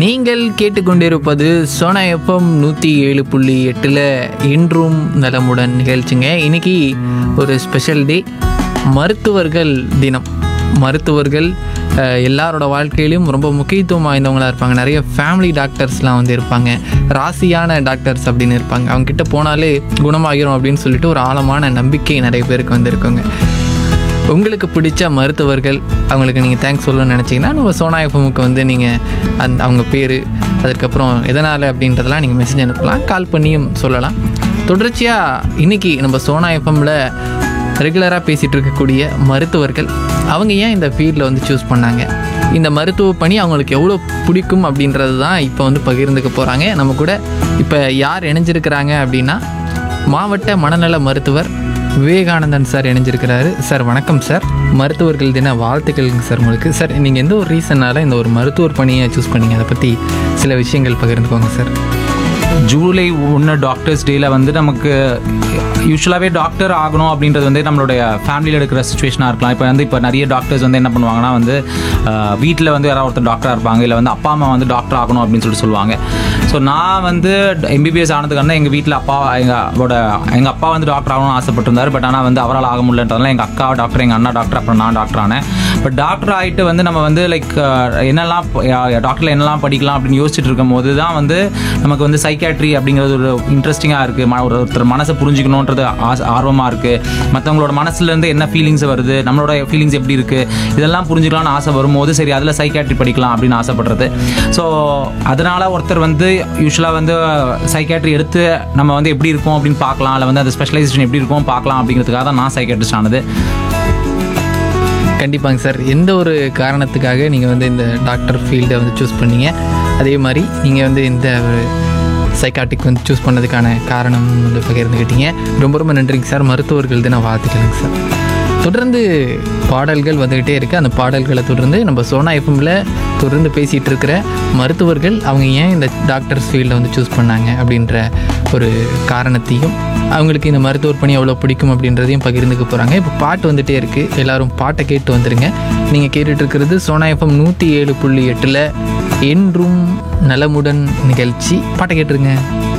நீங்கள் கேட்டுக்கொண்டிருப்பது சோனா எஃப்எம் நூற்றி ஏழு புள்ளி எட்டில் இன்றும் நலமுடன் நிகழ்ச்சிங்க இன்னைக்கு ஒரு ஸ்பெஷல் டே மருத்துவர்கள் தினம் மருத்துவர்கள் அஹ், எல்லாரோட வாழ்க்கையிலும் ரொம்ப முக்கியத்துவம் வாய்ந்தவங்களா இருப்பாங்க நிறைய ஃபேமிலி டாக்டர்ஸ்லாம் வந்து இருப்பாங்க ராசியான டாக்டர்ஸ் அப்படின்னு இருப்பாங்க அவங்க கிட்ட போனாலே குணமாகிரும் அப்படின்னு சொல்லிட்டு ஒரு ஆழமான நம்பிக்கை நிறைய பேருக்கு வந்து இருக்குங்க உங்களுக்கு பிடிச்ச மருத்துவர்கள் அவங்களுக்கு நீங்கள் தேங்க்ஸ் சொல்லணும்னு நினச்சிங்கன்னா நம்ம சோனா எஃப்எம்முக்கு வந்து நீங்கள் அந்த அவங்க பேர் அதுக்கப்புறம் எதனால் அப்படின்றதெல்லாம் நீங்கள் மெசேஜ் அனுப்பலாம் கால் பண்ணியும் சொல்லலாம் தொடர்ச்சியாக இன்றைக்கி நம்ம சோனா எஃப்எம்மில் ரெகுலராக பேசிகிட்டு இருக்கக்கூடிய மருத்துவர்கள் அவங்க ஏன் இந்த ஃபீல்டில் வந்து சூஸ் பண்ணாங்க இந்த மருத்துவ பணி அவங்களுக்கு எவ்வளோ பிடிக்கும் அப்படின்றது தான் இப்போ வந்து பகிர்ந்துக்க போகிறாங்க நம்ம கூட இப்போ யார் இணைஞ்சிருக்கிறாங்க அப்படின்னா மாவட்ட மனநல மருத்துவர் விவேகானந்தன் சார் இணைஞ்சிருக்கிறாரு சார் வணக்கம் சார் மருத்துவர்கள் தின வாழ்த்துக்கள்ங்க சார் உங்களுக்கு சார் நீங்கள் எந்த ஒரு ரீசனால் இந்த ஒரு மருத்துவர் பணியை சூஸ் பண்ணீங்க அதை பற்றி சில விஷயங்கள் பகிர்ந்துக்கோங்க சார் ஜூலை ஒன்று டாக்டர்ஸ் டேல வந்து நமக்கு யூஸ்வலாகவே டாக்டர் ஆகணும் அப்படின்றது வந்து நம்மளுடைய ஃபேமிலியில் இருக்கிற சுச்சுவேஷனாக இருக்கலாம் இப்போ வந்து இப்போ நிறைய டாக்டர்ஸ் வந்து என்ன பண்ணுவாங்கன்னா வந்து வீட்டில் வந்து யாராவது ஒருத்தர் டாக்டராக இருப்பாங்க இல்லை வந்து அப்பா அம்மா வந்து டாக்டர் ஆகணும் அப்படின்னு சொல்லிட்டு சொல்லுவாங்க ஸோ நான் வந்து எம்பிபிஎஸ் ஆனதுக்கான எங்கள் வீட்டில் அப்பா எங்களோட எங்கள் அப்பா வந்து டாக்டர் ஆகணும்னு ஆசைப்பட்டிருந்தார் பட் ஆனால் வந்து அவரால் ஆக முடியலன்றதுனால எங்கள் அக்கா டாக்டர் எங்கள் அண்ணா டாக்டர் அப்புறம் நான் டாக்டர் ஆனேன் பட் டாக்டர் ஆகிட்டு வந்து நம்ம வந்து லைக் என்னெல்லாம் டாக்டரில் என்னெல்லாம் படிக்கலாம் அப்படின்னு யோசிச்சுட்டு இருக்கும் போது தான் வந்து நமக்கு வந்து சைக்காட்ரி அப்படிங்கிறது ஒரு இன்ட்ரெஸ்டிங்காக இருக்குது ஒரு ஒருத்தர் மனசை புரிஞ்சுக்கணுன்றது ஆசை ஆர்வமாக இருக்குது மற்றவங்களோட மனசுலேருந்து என்ன ஃபீலிங்ஸ் வருது நம்மளோட ஃபீலிங்ஸ் எப்படி இருக்குது இதெல்லாம் புரிஞ்சுக்கலாம்னு ஆசை வரும்போது சரி அதில் சைக்காட்ரி படிக்கலாம் அப்படின்னு ஆசைப்படுறது ஸோ அதனால் ஒருத்தர் வந்து யூஸ்வலாக வந்து சைக்காட்ரி எடுத்து நம்ம வந்து எப்படி இருக்கும் அப்படின்னு பார்க்கலாம் இல்லை வந்து அந்த ஸ்பெஷலைசேஷன் எப்படி இருக்கும் பார்க்கலாம் அப்படிங்கிறதுக்காக தான் நான் சைக்காட்ரிஸ்ட் ஆனது கண்டிப்பாங்க சார் எந்த ஒரு காரணத்துக்காக நீங்கள் வந்து இந்த டாக்டர் ஃபீல்டை வந்து சூஸ் பண்ணீங்க அதே மாதிரி நீங்கள் வந்து இந்த ஒரு சைக்காட்டிக் வந்து சூஸ் பண்ணதுக்கான காரணம் வந்து பகிர்ந்துக்கிட்டீங்க ரொம்ப ரொம்ப நன்றிங்க சார் மருத்துவர்கள் தின வாழ்த்துக்கலுங்க சார் தொடர்ந்து பாடல்கள் வந்துக்கிட்டே இருக்குது அந்த பாடல்களை தொடர்ந்து நம்ம சோனா எஃப்எம்ல தொடர்ந்து பேசிகிட்டு இருக்கிற மருத்துவர்கள் அவங்க ஏன் இந்த டாக்டர்ஸ் ஃபீல்டை வந்து சூஸ் பண்ணாங்க அப்படின்ற ஒரு காரணத்தையும் அவங்களுக்கு இந்த மருத்துவர் பணி எவ்வளோ பிடிக்கும் அப்படின்றதையும் பகிர்ந்துக்க போகிறாங்க இப்போ பாட்டு வந்துட்டே இருக்குது எல்லாரும் பாட்டை கேட்டு வந்துடுங்க நீங்கள் கேட்டுட்டு இருக்கிறது சோனா எஃப்எம் நூற்றி ஏழு புள்ளி எட்டில் என்றும் நலமுடன் நிகழ்ச்சி பாட்டை கேட்டுருங்க